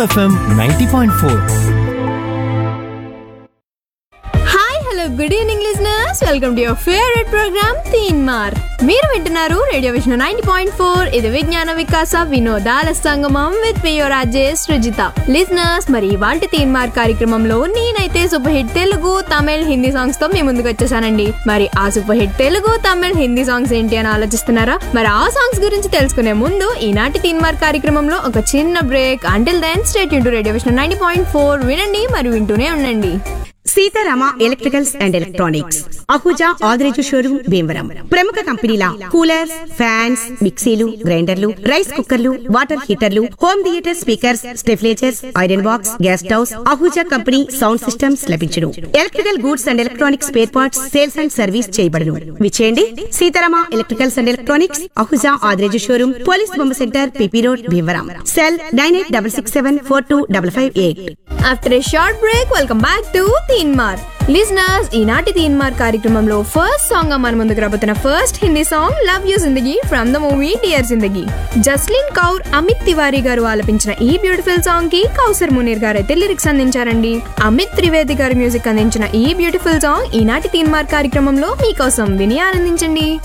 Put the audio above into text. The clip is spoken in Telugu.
FM ninety point four hi hello good evening listeners welcome to your favourite programme Teen Maar మీరు వింటున్నారు radio Vishnu ninety point four ఇది విజ్ఞాన వికాస వినోదాల సంగమం with me your Rajesh Srujitha listeners మరి ఇవాళ తీన్ మార్ కార్యక్రమంలో నేనైతే super hit Telugu Tamil Hindi songs తో మీ ముందుకు వచ్చేసానండి మరి ఆ super hit Telugu Tamil Hindi songs ఏంటి అని ఆలోచిస్తున్నారా మరి ఆ సాంగ్స్ గురించి తెలుసుకునే ముందు ఈనాటి తీన్ మార్ కార్యక్రమంలో ఒక చిన్న break until then stay tuned to radio Vishnu ninety point four వినండి మరి వింటూనే ఉండండి Seetharama electricals and electronics Ahuja Adireju showroom Bhimavaram ప్రముఖ కంపెనీల కూలర్స్ ఫ్యాన్స్ మిక్సీలు గ్రైండర్లు రైస్ కుక్కర్లు వాటర్ హీటర్లు home theatre speakers stabilisers iron box gas stoves Ahuja company sound systems లభించును electrical goods and electronics spare parts sales and service చేయబడును విచేయండి Seetharama electricals and electronics Ahuja Adireju showroom police Bomma centre PP road Bhimavaram cell nine eight double six seven four two double five eight after a short break welcome back to Teen Maar listeners ఈనాటి తీన్ మార్ కార్యక్రమంలో ఫస్ట్ సాంగ్ గా మన ముందుకు రాబోతున్న first Hindi song love you Zindagi from the movie dear Zindagi Jasleen Kaur Amit Tiwari గారు ఆలపించిన ఈ బ్యూటిఫుల్ సాంగ్ కి కౌసర్ మునీర్ గారు అయితే లిరిక్స్ అందించారండి అమిత్ త్రివేది గారి మ్యూజిక్ అందించిన ఈ బ్యూటిఫుల్ సాంగ్ ఈనాటి తీన్ మార్ కార్యక్రమంలో మీకోసం విని ఆనందించండి